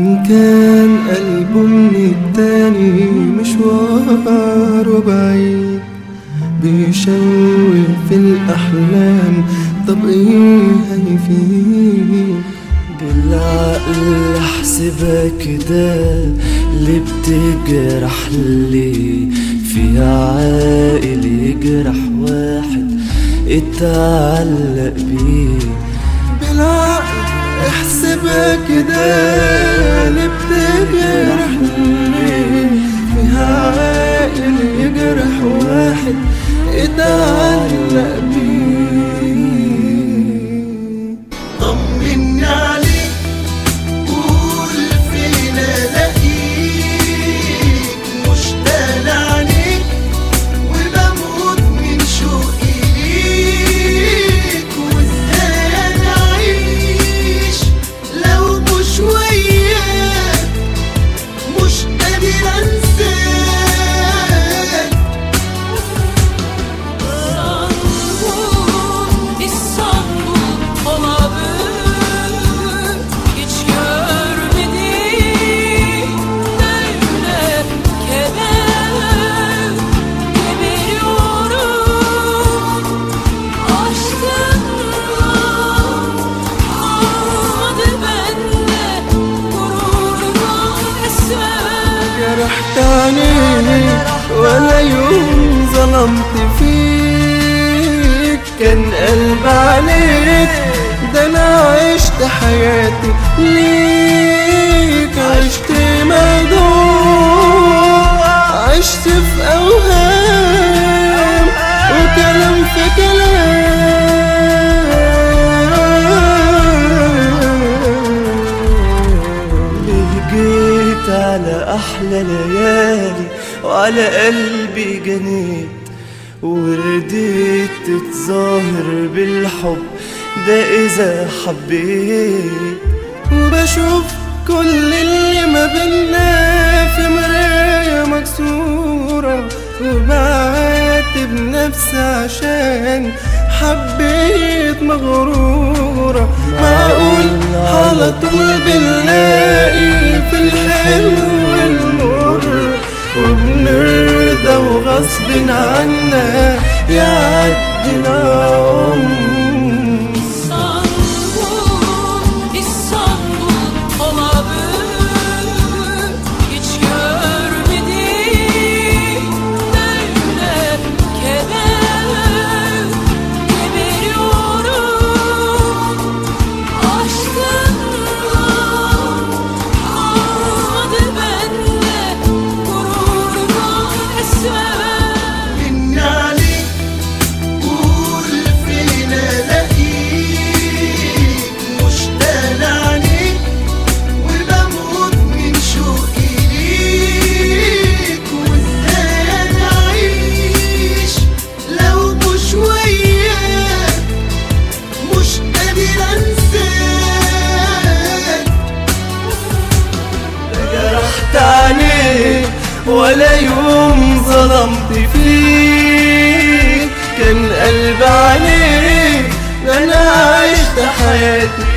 وإن كان قلبه من التاني مشواره بعيد بيشوف في الأحلام طب إيه هيفيد بالعقل احسبها كده اللي بتجرح لي في عاقل يجرح واحد اتعلق بيه بالعقل احسبها كده اللي بتجرح ليه فيها عاقل يجرح واحد اتعلق بيه طمني عليك قول فين الاقيك مشتاق لعينيك وبموت من شوقي ليك وازاي انا اعيش لو مش وياك مش قادر انساك İstanbul, İstanbul olabilir Hiç görmedim böyle keder Geberiyorum aşkından Olmadı bende gururdan esmer جرحتني ولا يوم ظلمت فيك كان قلب عليك ده انا عشت حياتي ليك عشت مدوع عشت في اوهام وكلام في كلام ليه جيت على احلى ليالي وعلى قلبي جنيت ورديت تتظاهر بالحب ده اذا حبيت وبشوف كل اللي ما بينا في مراية مكسورة وبعاتب نفسي عشان حبيت مغرورة معقول على طول بنلاقي في الحلو والمر وبنرضى وغصب عنا يعدينا عمر İstanbul, İstanbul olabilir Hiç görmedim böyle keder Geberiyorum aşkından Olmadı bende gururdan esmer طمني عليك قول فين الاقيك مشتاق لعينيك وبموت من شوقي ليك وازاي انا اعيش لو مش وياك مش قادر انساك جرحت عليك ولا يوم ظلمت فيك كان قلب عليك ده انا عشت حياتي